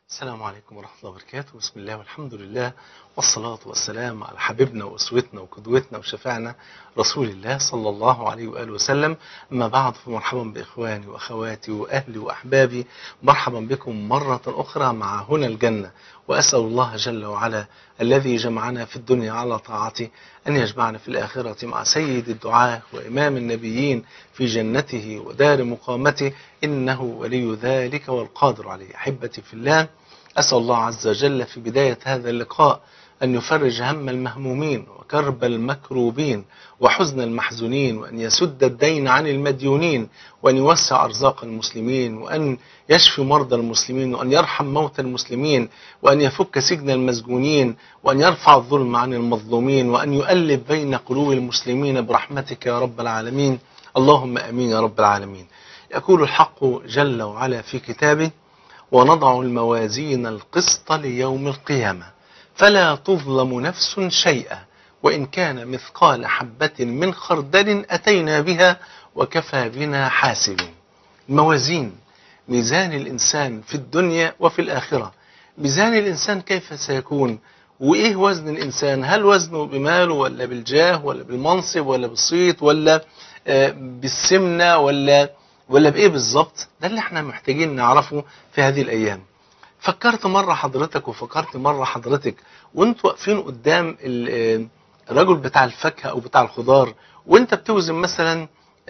السلام عليكم ورحمة الله وبركاته بسم الله والحمد لله والصلاة والسلام على حبيبنا وأسوتنا وقدوتنا وشفاعنا رسول الله صلى الله عليه وآله وسلم أما بعد فمرحبا بإخواني وأخواتي وأهلي وأحبابي مرحبا بكم مرة أخرى مع هنا الجنة وأسأل الله جل وعلا الذي جمعنا في الدنيا على طاعته أن يجمعنا في الآخرة مع سيد الدعاة وإمام النبيين في جنته ودار مقامته إنه ولي ذلك والقادر عليه أحبتي في الله أسأل الله عز وجل في بداية هذا اللقاء أن يفرج هم المهمومين وكرب المكروبين وحزن المحزونين وأن يسد الدين عن المديونين وأن يوسع أرزاق المسلمين وأن يشفي مرضى المسلمين وأن يرحم موتى المسلمين وأن يفك سجن المسجونين وأن يرفع الظلم عن المظلومين وأن يؤلف بين قلوب المسلمين برحمتك يا رب العالمين اللهم أمين يا رب العالمين يقول الحق جل وعلا في كتابه ونضع الموازين القسط ليوم القيامة فلا تظلم نفس شيئا وإن كان مثقال حبة من خردل أتينا بها وكفى بنا حاسبين الموازين ميزان الإنسان في الدنيا وفي الآخرة ميزان الإنسان كيف سيكون وإيه وزن الإنسان هل وزنه بماله ولا بالجاه ولا بالمنصب ولا بالصيت ولا آه بالسمنة ولا ولا بإيه بالظبط ده اللي احنا محتاجين نعرفه في هذه الأيام فكرت مرة حضرتك وفكرت مرة حضرتك وانتوا واقفين قدام الرجل بتاع الفاكهة أو بتاع الخضار وانت بتوزن مثلا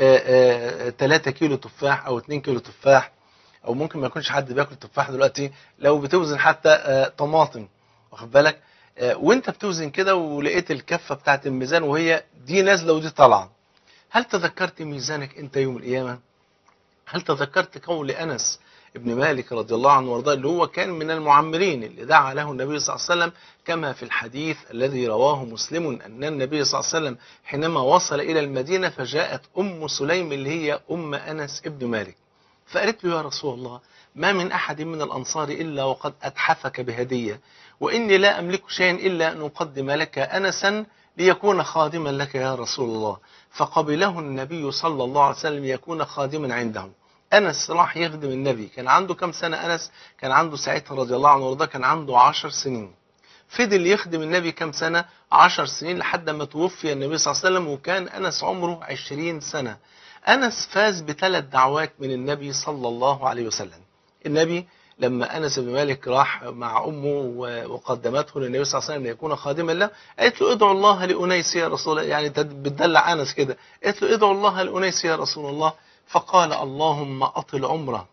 3 كيلو تفاح أو 2 كيلو تفاح أو ممكن ما يكونش حد بياكل تفاح دلوقتي لو بتوزن حتى طماطم واخد بالك وانت بتوزن كده ولقيت الكفة بتاعت الميزان وهي دي نازلة ودي طالعة هل تذكرت ميزانك انت يوم القيامة هل تذكرت قول أنس ابن مالك رضي الله عنه وارضاه اللي هو كان من المعمرين اللي دعا له النبي صلى الله عليه وسلم كما في الحديث الذي رواه مسلم أن النبي صلى الله عليه وسلم حينما وصل إلى المدينة فجاءت أم سليم اللي هي أم أنس ابن مالك فقالت له يا رسول الله ما من أحد من الأنصار إلا وقد أتحفك بهدية وإني لا أملك شيئا إلا أن أقدم لك أنسا ليكون خادما لك يا رسول الله فقبله النبي صلى الله عليه وسلم يكون خادما عنده أنس راح يخدم النبي كان عنده كم سنة أنس كان عنده ساعتها رضي الله عنه وارضاه كان عنده عشر سنين فضل يخدم النبي كم سنة عشر سنين لحد ما توفي النبي صلى الله عليه وسلم وكان أنس عمره عشرين سنة أنس فاز بثلاث دعوات من النبي صلى الله عليه وسلم النبي لما أنس بن مالك راح مع أمه وقدمته للنبي صلى الله عليه وسلم ليكون خادما له قالت له ادعو الله لأنيس يا رسول الله يعني بتدلع أنس كده قالت له ادعو الله لأنيس يا رسول الله فقال اللهم أطل عمره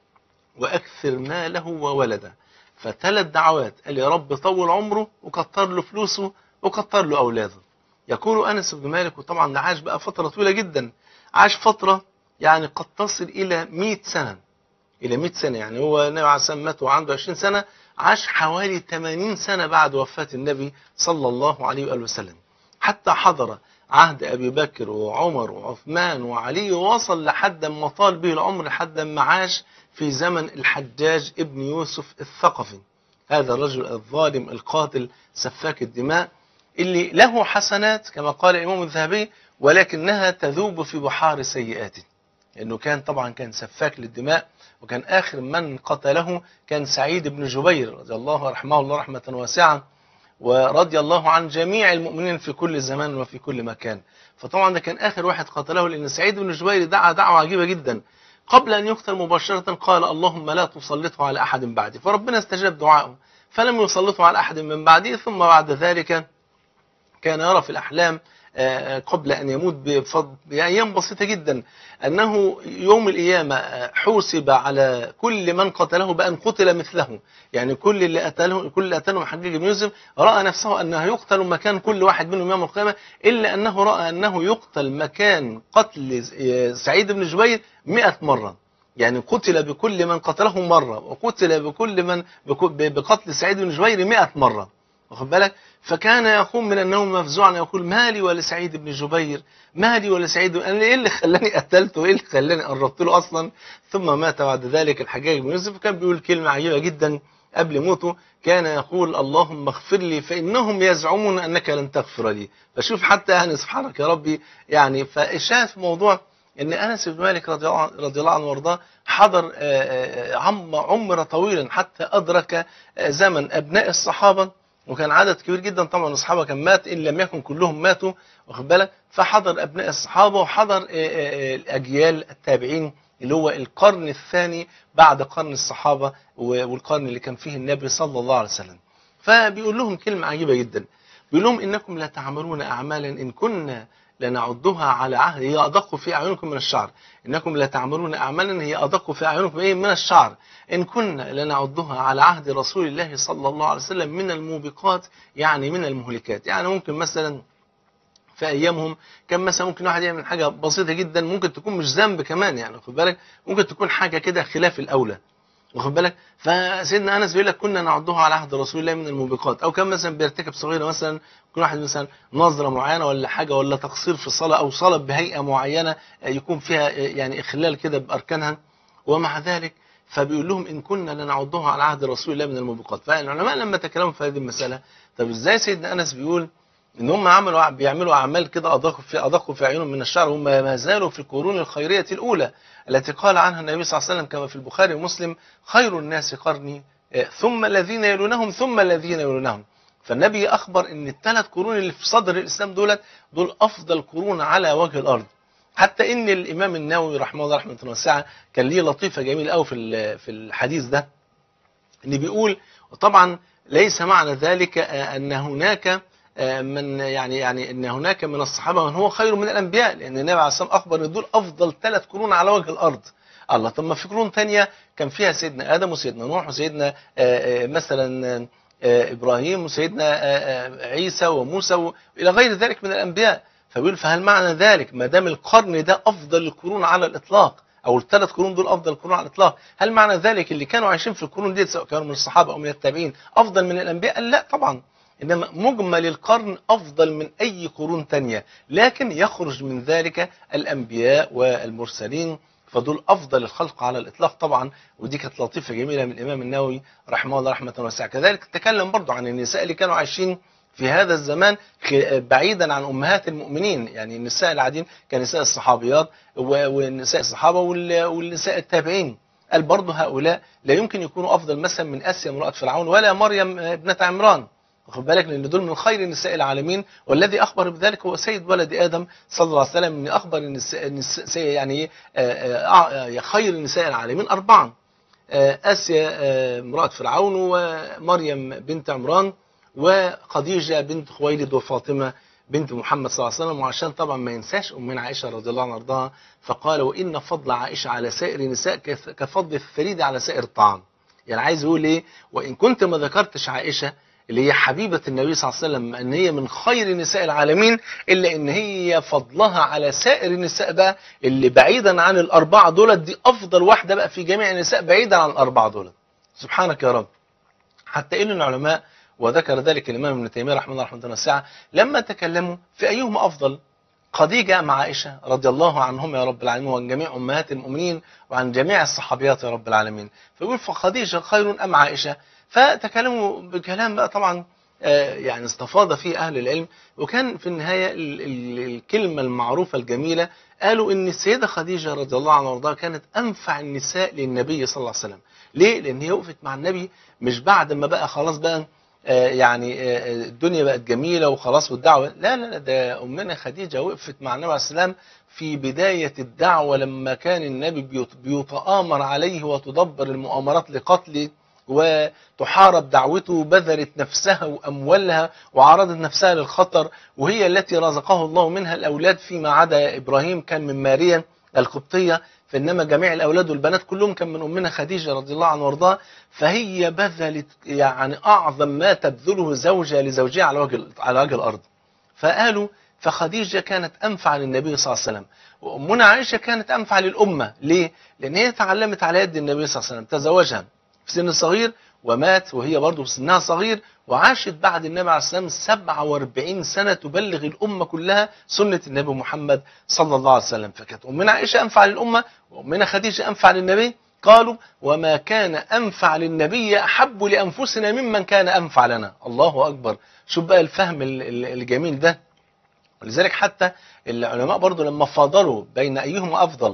وأكثر ماله وولده فثلاث دعوات قال يا رب طول عمره وكتر له فلوسه وكتر له أولاده يقول أنس بن مالك وطبعا ده عاش بقى فترة طويلة جدا عاش فترة يعني قد تصل إلى 100 سنة إلى 100 سنة يعني هو النبي عليه الصلاة مات وعنده 20 سنة عاش حوالي 80 سنة بعد وفاة النبي صلى الله عليه وآله وسلم حتى حضر عهد أبي بكر وعمر وعثمان وعلي ووصل لحد ما طال به العمر لحد ما عاش في زمن الحجاج ابن يوسف الثقفي هذا الرجل الظالم القاتل سفاك الدماء اللي له حسنات كما قال الإمام الذهبي ولكنها تذوب في بحار سيئاته لأنه كان طبعا كان سفاك للدماء وكان آخر من قتله كان سعيد بن جبير رضي الله رحمه الله رحمة واسعة ورضي الله عن جميع المؤمنين في كل زمان وفي كل مكان فطبعا ده كان آخر واحد قتله لأن سعيد بن جبير دعا دعوة عجيبة جدا قبل أن يقتل مباشرة قال اللهم لا تسلطه على أحد بعدي فربنا استجاب دعائه فلم يسلطه على أحد من بعده ثم بعد ذلك كان يرى في الأحلام قبل أن يموت بأيام بسيطة جدا أنه يوم القيامة حوسب على كل من قتله بأن قتل مثله يعني كل اللي قتله كل اللي قتله حجاج بن يوسف رأى نفسه أنه يقتل مكان كل واحد منهم يوم القيامة إلا أنه رأى أنه يقتل مكان قتل سعيد بن جبير 100 مرة يعني قتل بكل من قتله مرة وقتل بكل من بقتل سعيد بن جبير 100 مرة واخد بالك فكان يقوم من النوم مفزوعا يقول مالي ولسعيد بن جبير مالي ولسعيد انا ايه اللي خلاني قتلته ايه اللي خلاني قربت له اصلا ثم مات بعد ذلك الحجاج بن يوسف كان بيقول كلمه عجيبه جدا قبل موته كان يقول اللهم اغفر لي فانهم يزعمون انك لن تغفر لي فشوف حتى يعني سبحانك يا ربي يعني فالشاهد في موضوع ان انس بن مالك رضي الله عنه وارضاه حضر آه، آه، عم عمر طويلا حتى أدرك آه، زمن أبناء الصحابة وكان عدد كبير جدا طبعا الصحابة كان مات إن لم يكن كلهم ماتوا واخد بالك فحضر أبناء الصحابة وحضر آه، آه، الأجيال التابعين اللي هو القرن الثاني بعد قرن الصحابة و- والقرن اللي كان فيه النبي صلى الله عليه وسلم فبيقول لهم كلمة عجيبة جدا بيقول لهم إنكم لا تعملون أعمالا إن كنا لنعدها على عهد هي أدق في أعينكم من الشعر إنكم لا تعملون أعمالا هي أدق في أعينكم إيه من الشعر إن كنا لنعدها على عهد رسول الله صلى الله عليه وسلم من الموبقات يعني من المهلكات يعني ممكن مثلا في ايامهم كان مثلا ممكن واحد يعمل حاجه بسيطه جدا ممكن تكون مش ذنب كمان يعني خد بالك ممكن تكون حاجه كده خلاف الاولى واخد بالك فسيدنا انس بيقول لك كنا نعدها على عهد رسول الله من الموبقات او كان مثلا بيرتكب صغيره مثلا يكون واحد مثلا نظره معينه ولا حاجه ولا تقصير في الصلاه او صلاه بهيئه معينه آه، يكون فيها آه، يعني اخلال كده باركانها ومع ذلك فبيقول لهم ان كنا لنعدها على عهد رسول الله من الموبقات فالعلماء لما تكلموا في هذه المساله طب ازاي سيدنا انس بيقول ان هم عملوا بيعملوا اعمال كده ادقوا في ادقوا في عيونهم من الشعر هم ما زالوا في القرون الخيريه الاولى التي قال عنها النبي صلى الله عليه وسلم كما في البخاري ومسلم خير الناس قرني آه، ثم الذين يلونهم ثم الذين يلونهم فالنبي اخبر ان الثلاث قرون اللي في صدر الاسلام دولت دول افضل قرون على وجه الارض حتى ان الامام النووي رحمه الله رحمه واسعه كان ليه لطيفه جميله قوي في ال- في الحديث ده اللي بيقول طبعا ليس معنى ذلك آه، ان هناك آه، من يعني يعني ان هناك من الصحابه من هو خير من الانبياء لان النبي عليه الصلاه والسلام اخبر ان دول افضل ثلاث قرون على وجه الارض الله طب ما في قرون ثانيه كان فيها سيدنا ادم وسيدنا نوح وسيدنا آه، آه، مثلا آه، آه، ابراهيم وسيدنا آه، آه، عيسى وموسى والى غير ذلك من الانبياء فبيقول فهل معنى ذلك ما دام القرن ده افضل القرون على الاطلاق او الثلاث قرون دول افضل القرون على الاطلاق هل معنى ذلك اللي كانوا عايشين في القرون دي سواء كانوا من الصحابه او من التابعين افضل من الانبياء قال لا طبعا انما مجمل القرن افضل من اي قرون تانية لكن يخرج من ذلك الانبياء والمرسلين فدول افضل الخلق على الاطلاق طبعا ودي كانت لطيفه جميله من الامام النووي رحمه الله رحمه واسعه كذلك تكلم برضه عن النساء اللي كانوا عايشين في هذا الزمان خ- بعيدا عن امهات المؤمنين يعني النساء العاديين كنساء الصحابيات و- والنساء الصحابه وال- والنساء التابعين قال برضه هؤلاء لا يمكن يكونوا افضل مثلا من اسيا امراه فرعون ولا مريم ابنه عمران واخد بالك لان دول من خير نساء العالمين والذي اخبر بذلك هو سيد ولد ادم صلى الله عليه وسلم ان اخبر النساء النساء يعني ايه آه، آه، آه، خير نساء العالمين اربعه آه، اسيا آه، امراه فرعون ومريم بنت عمران وخديجه بنت خويلد وفاطمه بنت محمد صلى الله عليه وسلم وعشان طبعا ما ينساش امنا عائشه رضي الله عنها وارضاها فقال وان فضل عائشه على سائر النساء كف- كفضل الثريد على سائر الطعام يعني عايز يقول ايه وان كنت ما ذكرتش عائشه اللي هي حبيبة النبي صلى الله عليه وسلم ان هي من خير نساء العالمين الا ان هي فضلها على سائر النساء بقى اللي بعيدا عن الاربعة دولت دي افضل واحدة بقى في جميع النساء بعيدا عن الاربعة دولت سبحانك يا رب حتى ان العلماء وذكر ذلك الامام ابن تيميه رحمه الله رحمه الله واسعه لما تكلموا في ايهما افضل خديجه مع عائشه رضي الله عنهم يا رب العالمين وعن جميع امهات المؤمنين وعن جميع الصحابيات يا رب العالمين فيقول فخديجه خير ام عائشه فتكلموا بكلام بقى طبعا آه، يعني استفاض فيه اهل العلم وكان في النهايه ال- ال- الكلمه المعروفه الجميله قالوا ان السيده خديجه رضي الله عنها وارضاها كانت انفع النساء للنبي صلى الله عليه وسلم ليه لان هي وقفت مع النبي مش بعد ما بقى خلاص بقى آه، يعني آه، الدنيا بقت جميلة وخلاص والدعوة لا لا لا ده أمنا خديجة وقفت مع النبي عليه السلام في بداية الدعوة لما كان النبي بيت- بيتآمر عليه وتدبر المؤامرات لقتله وتحارب دعوته بذلت نفسها وأموالها وعرضت نفسها للخطر وهي التي رزقه الله منها الأولاد فيما عدا إبراهيم كان من ماريا القبطية فإنما جميع الأولاد والبنات كلهم كان من أمنا خديجة رضي الله عنها وارضاها فهي بذلت يعني أعظم ما تبذله زوجها لزوجها على وجه على وجه الأرض فقالوا فخديجة كانت أنفع للنبي صلى الله عليه وسلم وأمنا عائشة كانت أنفع للأمة ليه؟ لأن هي تعلمت على يد النبي صلى الله عليه وسلم تزوجها في سن صغير ومات وهي برضه في سنها صغير وعاشت بعد النبي عليه السلام 47 سنة تبلغ الأمة كلها سنة النبي محمد صلى الله عليه وسلم فكانت أمنا عائشة أنفع للأمة وأمنا خديجة أنفع للنبي قالوا وما كان أنفع للنبي أحب لأنفسنا ممن كان أنفع لنا الله أكبر شوف بقى الفهم ال- ال- الجميل ده ولذلك حتى العلماء برضو لما فاضلوا بين أيهما أفضل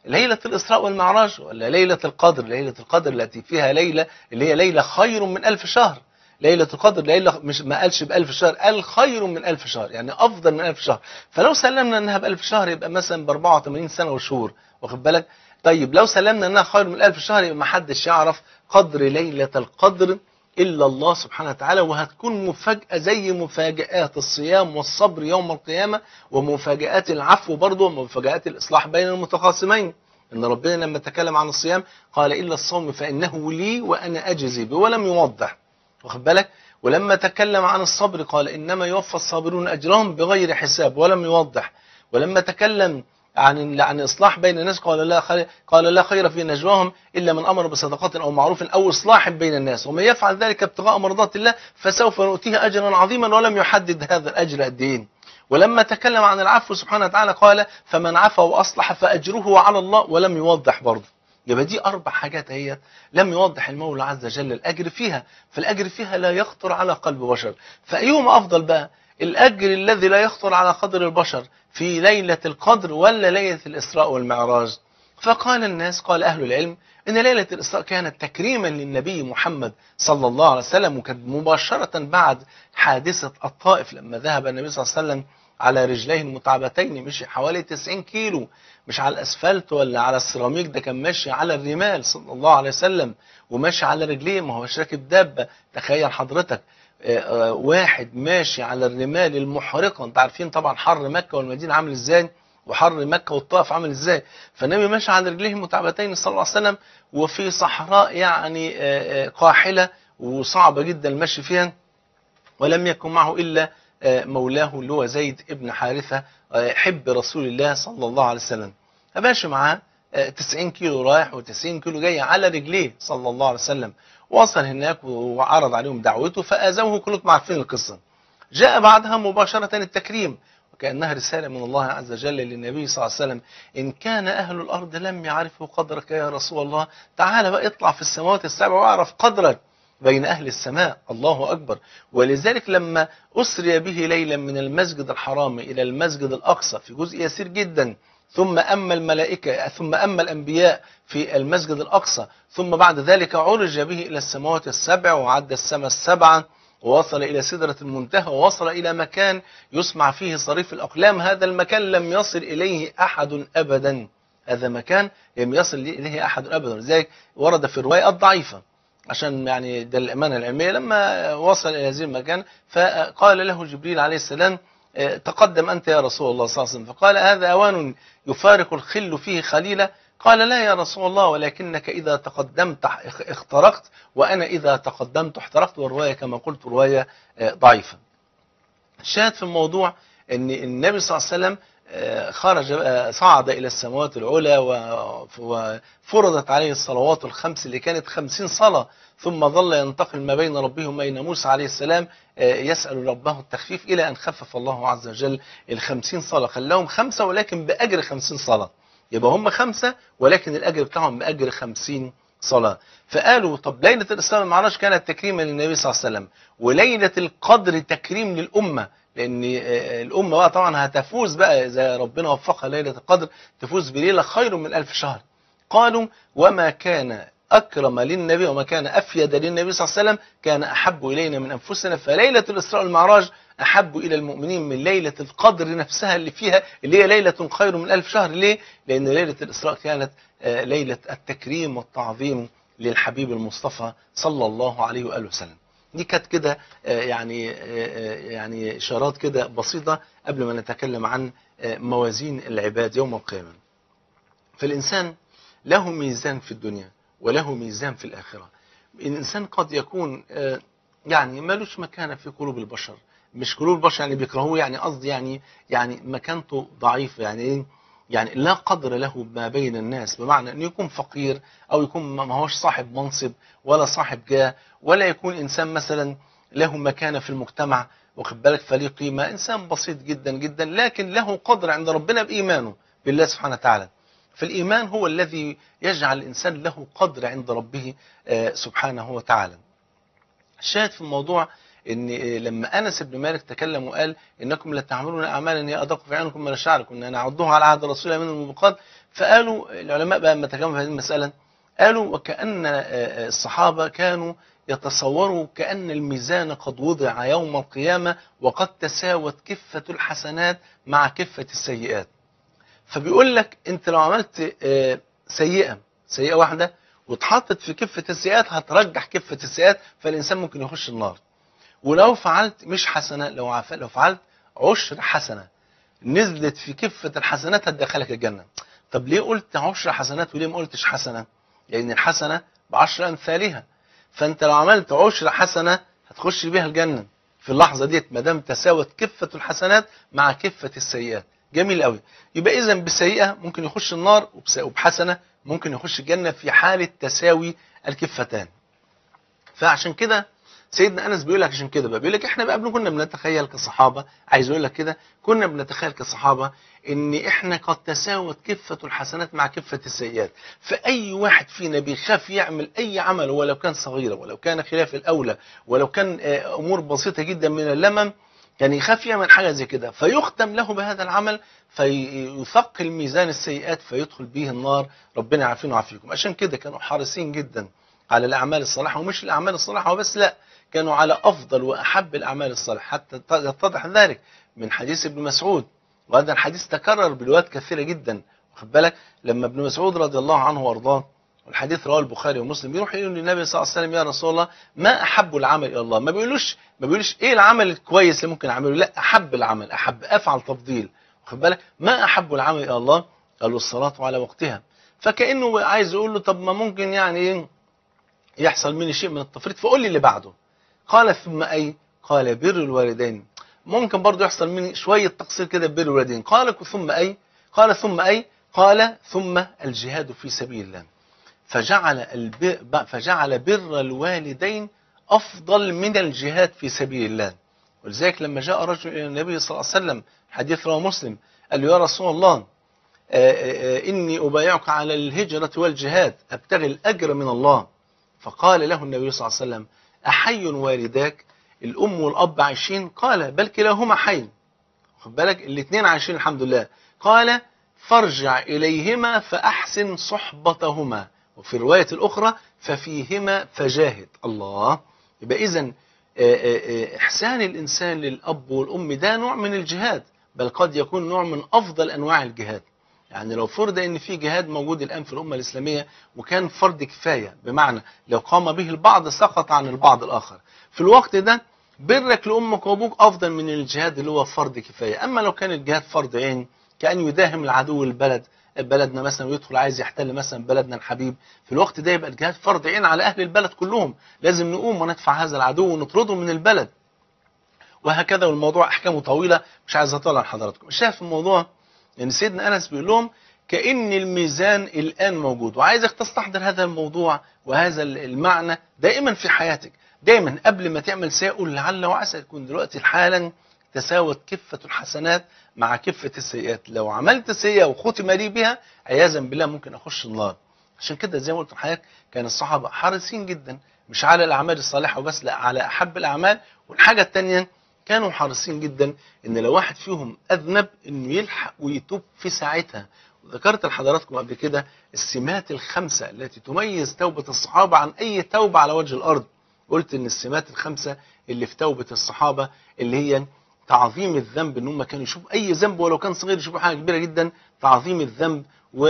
ليلة الإسراء والمعراج ولا ليلة القدر ليلة القدر التي فيها ليلة اللي هي ليلة خير من ألف شهر ليلة القدر ليلة مش ما قالش بألف شهر قال خير من ألف شهر يعني أفضل من ألف شهر فلو سلمنا أنها بألف شهر يبقى مثلا ب 84 سنة وشهور واخد بالك طيب لو سلمنا أنها خير من ألف شهر يبقى ما حدش يعرف قدر ليلة القدر إلا الله سبحانه وتعالى وهتكون مفاجأة زي مفاجآت الصيام والصبر يوم القيامة ومفاجآت العفو برضه ومفاجآت الإصلاح بين المتخاصمين إن ربنا لما تكلم عن الصيام قال إلا الصوم فإنه لي وأنا أجزي به ولم يوضح واخد بالك ولما تكلم عن الصبر قال إنما يوفى الصابرون أجرهم بغير حساب ولم يوضح ولما تكلم عن عن اصلاح بين الناس قال لا خير قال لا خير في نجواهم الا من امر بصدقات او معروف او اصلاح بين الناس ومن يفعل ذلك ابتغاء مرضات الله فسوف نؤتيه اجرا عظيما ولم يحدد هذا الاجر قد ايه ولما تكلم عن العفو سبحانه وتعالى قال فمن عفا واصلح فاجره على الله ولم يوضح برضه يبقى دي اربع حاجات هي لم يوضح المولى عز وجل الاجر فيها فالاجر فيها لا يخطر على قلب بشر فايهما افضل بقى الاجر الذي لا يخطر على قدر البشر في ليلة القدر ولا ليلة الإسراء والمعراج فقال الناس قال أهل العلم إن ليلة الإسراء كانت تكريما للنبي محمد صلى الله عليه وسلم وكانت مباشرة بعد حادثة الطائف لما ذهب النبي صلى الله عليه وسلم على رجليه المتعبتين مشي حوالي 90 كيلو مش على الأسفلت ولا على السيراميك ده كان ماشي على الرمال صلى الله عليه وسلم وماشي على رجليه ما هوش راكب دابة تخيل حضرتك واحد ماشي على الرمال المحرقة انت عارفين طبعا حر مكة والمدينة عامل ازاي وحر مكة والطائف عامل ازاي فالنبي ماشي على رجليه المتعبتين صلى الله عليه وسلم وفي صحراء يعني قاحلة وصعبة جدا المشي فيها ولم يكن معه إلا مولاه اللي هو زيد ابن حارثة حب رسول الله صلى الله عليه وسلم فماشي معاه 90 كيلو رايح و90 كيلو جاي على رجليه صلى الله عليه وسلم وصل هناك وعرض عليهم دعوته فآذوه كلكم عارفين القصة جاء بعدها مباشرة التكريم وكأنها رسالة من الله عز وجل للنبي صلى الله عليه وسلم إن كان أهل الأرض لم يعرفوا قدرك يا رسول الله تعال بقى اطلع في السماوات السبع واعرف قدرك بين أهل السماء الله أكبر ولذلك لما أسري به ليلا من المسجد الحرام إلى المسجد الأقصى في جزء يسير جدا ثم أما الملائكة ثم أما الأنبياء في المسجد الأقصى ثم بعد ذلك عرج به إلى السماوات السبع وعد السماء السبعة ووصل إلى سدرة المنتهى ووصل إلى مكان يسمع فيه صريف الأقلام هذا المكان لم يصل إليه أحد أبدا هذا مكان لم يصل إليه أحد أبدا لذلك ورد في الرواية الضعيفة عشان يعني ده الأمانة العلمية لما وصل إلى هذه المكان فقال له جبريل عليه السلام تقدم أنت يا رسول الله صلى الله عليه وسلم فقال هذا أوان يفارق الخل فيه خليلا قال لا يا رسول الله ولكنك إذا تقدمت اخترقت وأنا إذا تقدمت احترقت والرواية كما قلت رواية ضعيفة الشاهد في الموضوع أن النبي صلى الله عليه وسلم خرج صعد إلى السماوات العلى وفرضت عليه الصلوات الخمس اللي كانت خمسين صلاة ثم ظل ينتقل ما بين ربه وبين موسى عليه السلام يسأل ربه التخفيف إلى أن خفف الله عز وجل الخمسين صلاة خلاهم خمسة ولكن بأجر خمسين صلاة يبقى هم خمسة ولكن الأجر بتاعهم بأجر خمسين صلاة فقالوا طب ليلة الإسلام المعراج كانت تكريما للنبي صلى الله عليه وسلم وليلة القدر تكريم للأمة لأن الأمة بقى طبعا هتفوز بقى إذا ربنا وفقها ليلة القدر تفوز بليلة خير من ألف شهر قالوا وما كان أكرم للنبي وما كان أفيد للنبي صلى الله عليه وسلم كان أحب إلينا من أنفسنا فليلة الإسراء والمعراج أحب إلى المؤمنين من ليلة القدر نفسها اللي فيها اللي هي ليلة خير من ألف شهر ليه؟ لأن ليلة الإسراء كانت ليلة التكريم والتعظيم للحبيب المصطفى صلى الله عليه وآله وسلم دي كانت كده يعني يعني إشارات كده بسيطة قبل ما نتكلم عن موازين العباد يوم القيامة فالإنسان له ميزان في الدنيا وله ميزان في الآخرة الإنسان قد يكون يعني ملوش مكانة في قلوب البشر مش قلوب البشر يعني بيكرهوه يعني قصدي يعني يعني مكانته ضعيفة يعني ايه يعني لا قدر له ما بين الناس بمعنى أن يكون فقير أو يكون ما هوش صاحب منصب ولا صاحب جاه ولا يكون إنسان مثلا له مكانة في المجتمع واخد بالك فليه قيمة إنسان بسيط جدا جدا لكن له قدر عند ربنا بإيمانه بالله سبحانه وتعالى فالإيمان هو الذي يجعل الإنسان له قدر عند ربه سبحانه وتعالى الشاهد في الموضوع ان لما انس بن مالك تكلم وقال انكم لتعملون اعمالا هي ادق في عينكم من الشعر كنا نعدها على عهد رسول الله من الموبقات فقالوا العلماء بقى لما تكلموا في هذه المساله قالوا وكان الصحابه كانوا يتصوروا كأن الميزان قد وضع يوم القيامة وقد تساوت كفة الحسنات مع كفة السيئات فبيقول لك انت لو عملت سيئة سيئة واحدة واتحطت في كفة السيئات هترجح كفة السيئات فالإنسان ممكن يخش النار ولو فعلت مش حسنة لو عف... لو فعلت عشر حسنة نزلت في كفة الحسنات هتدخلك الجنة طب ليه قلت عشر حسنات وليه ما قلتش حسنة لأن الحسنة بعشر أمثالها فأنت لو عملت عشر حسنة هتخش بيها الجنة في اللحظة ديت ما دام تساوت كفة الحسنات مع كفة السيئات جميل قوي يبقى إذا بسيئة ممكن يخش النار وبحسنة ممكن يخش الجنة في حالة تساوي الكفتان فعشان كده سيدنا انس بيقول لك عشان كده بقى بيقول لك احنا بقى كنا بنتخيل كصحابه عايز اقول لك كده كنا بنتخيل كصحابه ان احنا قد تساوت كفه الحسنات مع كفه السيئات فاي واحد فينا بيخاف يعمل اي عمل ولو كان صغيرا ولو كان خلاف الاولى ولو كان امور بسيطه جدا من اللمم كان يخاف يعمل حاجه زي كده فيختم له بهذا العمل فيثقل ميزان السيئات فيدخل به النار ربنا يعافينا ويعافيكم عشان كده كانوا حريصين جدا على الاعمال الصالحه ومش الاعمال الصالحه وبس لا كانوا على أفضل وأحب الأعمال الصالحة حتى يتضح ذلك من حديث ابن مسعود وهذا الحديث تكرر بروايات كثيرة جدا واخد بالك لما ابن مسعود رضي الله عنه وارضاه والحديث رواه البخاري ومسلم يروح يقول للنبي صلى الله عليه وسلم يا رسول الله ما أحب العمل إلى الله ما بيقولوش ما بيقولوش إيه العمل الكويس اللي ممكن أعمله لا أحب العمل أحب أفعل تفضيل واخد بالك ما أحب العمل إلى الله قالوا الصلاة على وقتها فكأنه عايز يقول له طب ما ممكن يعني يحصل مني شيء من التفريط فقول لي اللي بعده قال ثم أي قال بر الوالدين ممكن برضو يحصل مني شوية تقصير كده بر الوالدين قال ثم أي قال ثم أي قال ثم الجهاد في سبيل الله فجعل, الب... فجعل بر الوالدين أفضل من الجهاد في سبيل الله ولذلك لما جاء رجل إلى النبي صلى الله عليه وسلم حديث رواه مسلم قال له يا رسول الله آآ آآ إني أبايعك على الهجرة والجهاد أبتغي الأجر من الله فقال له النبي صلى الله عليه وسلم أحي والداك الأم والأب عايشين قال بل كلاهما حي خد بالك الاثنين عايشين الحمد لله قال فارجع إليهما فأحسن صحبتهما وفي الرواية الأخرى ففيهما فجاهد الله يبقى إذا إحسان الإنسان للأب والأم ده نوع من الجهاد بل قد يكون نوع من أفضل أنواع الجهاد يعني لو فرض ان في جهاد موجود الان في الامه الاسلاميه وكان فرض كفايه بمعنى لو قام به البعض سقط عن البعض الاخر في الوقت ده برك لامك وابوك افضل من الجهاد اللي هو فرض كفايه اما لو كان الجهاد فرض عين كان يداهم العدو البلد بلدنا مثلا ويدخل عايز يحتل مثلا بلدنا الحبيب في الوقت ده يبقى الجهاد فرض عين على اهل البلد كلهم لازم نقوم وندفع هذا العدو ونطرده من البلد وهكذا والموضوع احكامه طويله مش عايز اطول عن حضراتكم شايف الموضوع يعني سيدنا انس بيقول لهم كأن الميزان الآن موجود وعايزك تستحضر هذا الموضوع وهذا المعنى دائما في حياتك دائما قبل ما تعمل سيئة قول لعل وعسى يكون دلوقتي حالا تساوت كفة الحسنات مع كفة السيئات لو عملت سيئة وختم لي بها عياذا بالله ممكن أخش النار عشان كده زي ما قلت لحضرتك كان الصحابة حريصين جدا مش على الأعمال الصالحة وبس لا على أحب الأعمال والحاجة الثانية كانوا حريصين جدا ان لو واحد فيهم اذنب انه يلحق ويتوب في ساعتها وذكرت لحضراتكم قبل كده السمات الخمسة التي تميز توبة الصحابة عن أي توبة على وجه الأرض قلت إن السمات الخمسة اللي في توبة الصحابة اللي هي تعظيم الذنب إن هم كانوا يشوفوا أي ذنب ولو كان صغير يشوفوا حاجة كبيرة جدا تعظيم الذنب و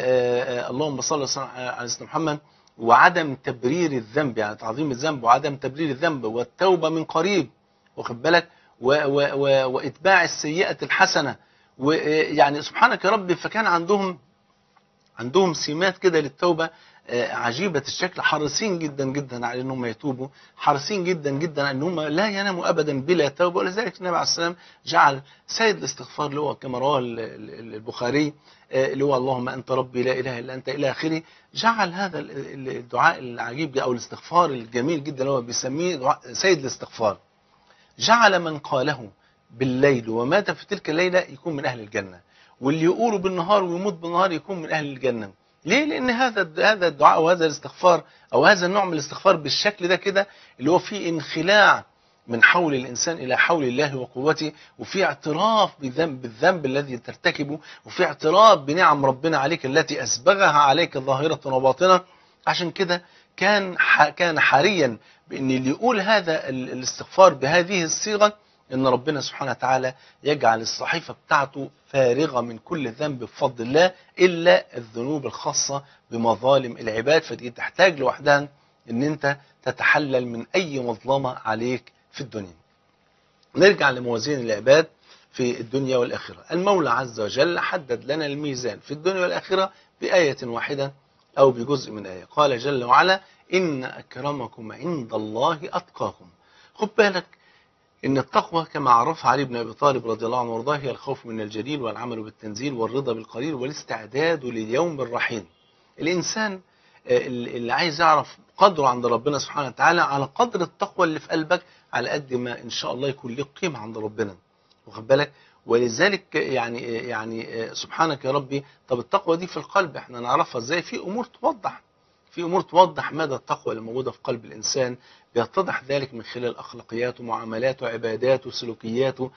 اللهم صل على سيدنا محمد وعدم تبرير الذنب يعني تعظيم الذنب وعدم تبرير الذنب والتوبة من قريب واخد بالك و و و واتباع السيئة الحسنة ويعني سبحانك يا رب فكان عندهم عندهم سمات كده للتوبة عجيبة الشكل حريصين جدا جدا على انهم يتوبوا حريصين جدا جدا على انهم لا يناموا ابدا بلا توبة ولذلك النبي عليه السلام جعل سيد الاستغفار اللي هو كما رواه البخاري اللي هو اللهم انت ربي لا اله الا انت الى اخره جعل هذا الدعاء العجيب او الاستغفار الجميل جدا اللي هو بيسميه سيد الاستغفار جعل من قاله بالليل ومات في تلك الليلة يكون من أهل الجنة واللي يقوله بالنهار ويموت بالنهار يكون من أهل الجنة ليه؟ لأن هذا هذا الدعاء وهذا الاستغفار أو هذا النوع من الاستغفار بالشكل ده كده اللي هو فيه انخلاع من حول الإنسان إلى حول الله وقوته وفي اعتراف بذنب بالذنب الذي ترتكبه وفي اعتراف بنعم ربنا عليك التي أسبغها عليك ظاهرة وباطنة عشان كده كان كان حريا بأن اللي يقول هذا الاستغفار بهذه الصيغة ان ربنا سبحانه وتعالى يجعل الصحيفة بتاعته فارغة من كل ذنب بفضل الله إلا الذنوب الخاصة بمظالم العباد فدي تحتاج لوحدها ان انت تتحلل من اي مظلمة عليك في الدنيا نرجع لموازين العباد في الدنيا والآخرة المولى عز وجل حدد لنا الميزان في الدنيا والآخرة بآية واحدة أو بجزء من آية قال جل وعلا إن أكرمكم عند الله أتقاكم خد بالك إن التقوى كما عرفها علي بن أبي طالب رضي الله عنه وارضاه هي الخوف من الجليل والعمل بالتنزيل والرضا بالقليل والاستعداد لليوم الرحيل الإنسان اللي عايز يعرف قدره عند ربنا سبحانه وتعالى على قدر التقوى اللي في قلبك على قد ما إن شاء الله يكون لك قيمة عند ربنا واخد بالك ولذلك يعني يعني سبحانك يا ربي طب التقوى دي في القلب احنا نعرفها ازاي في امور توضح في امور توضح مدى التقوى اللي موجوده في قلب الانسان بيتضح ذلك من خلال اخلاقياته ومعاملاته وعباداته وسلوكياته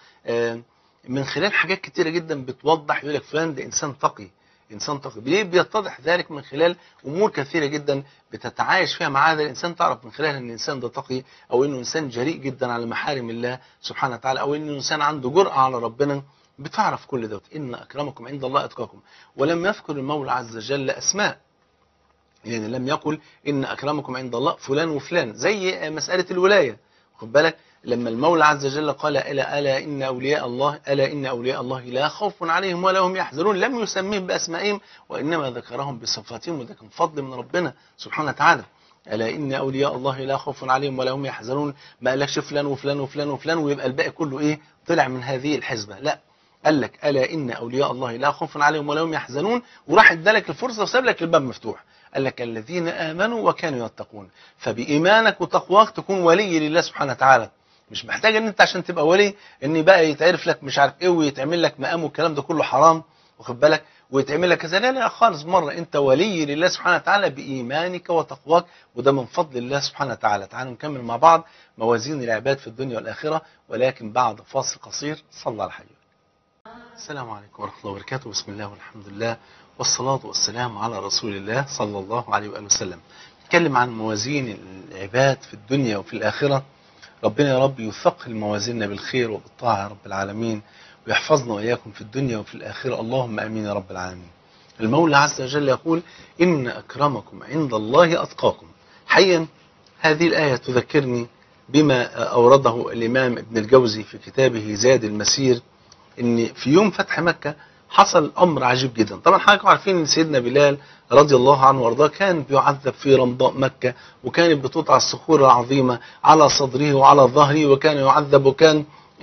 من خلال حاجات كتيره جدا بتوضح يقول لك فلان ده انسان تقي انسان تقي ليه بيتضح ذلك من خلال امور كثيره جدا بتتعايش فيها مع هذا الانسان تعرف من خلالها ان الانسان ده تقي او انه انسان جريء جدا على محارم الله سبحانه وتعالى او انه انسان عنده جرأه على ربنا بتعرف كل دوت ان اكرمكم عند الله اتقاكم ولم يذكر المولى عز وجل اسماء يعني لم يقل ان اكرمكم عند الله فلان وفلان زي مساله الولايه خد بالك لما المولى عز وجل قال الا الا ان اولياء الله الا ان اولياء الله لا خوف عليهم ولا هم يحزنون لم يسميهم باسمائهم وانما ذكرهم بصفاتهم وده كان فضل من ربنا سبحانه وتعالى الا ان اولياء الله لا خوف عليهم ولا هم يحزنون ما قالكش فلان وفلان وفلان وفلان ويبقى الباقي كله ايه طلع من هذه الحزبه لا قال لك الا ان اولياء الله لا خوف عليهم ولا هم يحزنون وراح ادالك الفرصه وساب لك الباب مفتوح قال لك الذين امنوا وكانوا يتقون فبايمانك وتقواك تكون ولي لله سبحانه وتعالى مش محتاج ان انت عشان تبقى ولي ان بقى يتعرف لك مش عارف ايه ويتعمل لك مقام والكلام ده كله حرام واخد بالك ويتعمل لك كذا لا لا خالص مره انت ولي لله سبحانه وتعالى بايمانك وتقواك وده من فضل الله سبحانه وتعالى تعالوا نكمل مع بعض موازين العباد في الدنيا والاخره ولكن بعد فاصل قصير صلى على حبيبك السلام عليكم ورحمه الله وبركاته بسم الله والحمد لله والصلاه والسلام على رسول الله صلى الله عليه واله وسلم نتكلم عن موازين العباد في الدنيا وفي الاخره ربنا يا رب يثقل موازيننا بالخير وبالطاعة يا رب العالمين ويحفظنا وإياكم في الدنيا وفي الآخرة اللهم أمين يا رب العالمين المولى عز وجل يقول إن أكرمكم عند الله أتقاكم حقيقا هذه الآية تذكرني بما أورده الإمام ابن الجوزي في كتابه زاد المسير إن في يوم فتح مكة حصل أمر عجيب جدا طبعا حضراتكم عارفين إن سيدنا بلال رضي الله عنه وارضاه كان بيعذب في رمضاء مكة وكانت بتوضع الصخور العظيمة على صدره وعلى ظهره وكان يعذب وكان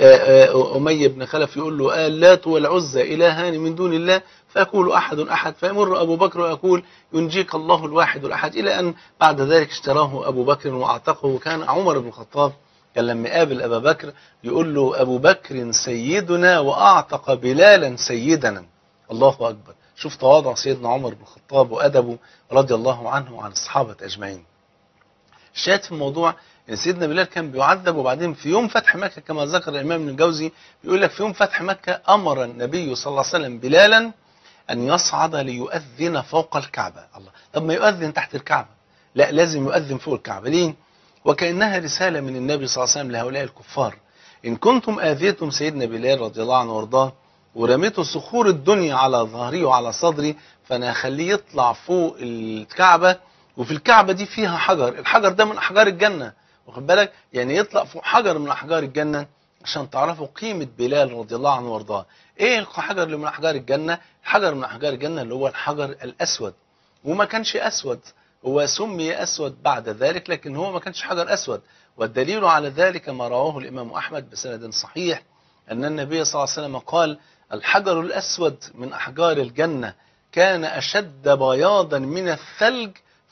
أمية بن خلف يقول له آل لات والعزى إلهان من دون الله فيقول أحد أحد فيمر أبو بكر ويقول ينجيك الله الواحد الأحد إلى أن بعد ذلك اشتراه أبو بكر وأعتقه وكان عمر بن الخطاب كان لما يقابل أبا بكر يقول له أبو بكر سيدنا وأعتق بلالا سيدنا الله أكبر شوف تواضع سيدنا عمر بن الخطاب وأدبه رضي الله عنه وعن الصحابة أجمعين الشاهد في الموضوع ان سيدنا بلال كان بيعذب وبعدين في يوم فتح مكة كما ذكر الإمام ابن الجوزي بيقول لك في يوم فتح مكة أمر النبي صلى الله عليه وسلم بلالا أن يصعد ليؤذن فوق الكعبة الله طب ما يؤذن تحت الكعبة لا لازم يؤذن فوق الكعبة ليه وكأنها رسالة من النبي صلى الله عليه وسلم لهؤلاء الكفار إن كنتم آذيتم سيدنا بلال رضي الله عنه وارضاه ورميتوا صخور الدنيا على ظهري وعلى صدري فأنا هخليه يطلع فوق الكعبة وفي الكعبة دي فيها حجر الحجر ده من أحجار الجنة واخد بالك يعني يطلع فوق حجر من أحجار الجنة عشان تعرفوا قيمة بلال رضي الله عنه وارضاه ايه الحجر اللي من أحجار الجنة الحجر من أحجار الجنة اللي هو الحجر الأسود وما كانش أسود هو سمي أسود بعد ذلك لكن هو ما كانش حجر أسود والدليل على ذلك ما رواه الإمام أحمد بسند صحيح أن النبي صلى الله عليه وسلم قال الحجر الأسود من أحجار الجنة كان أشد بياضا من الثلج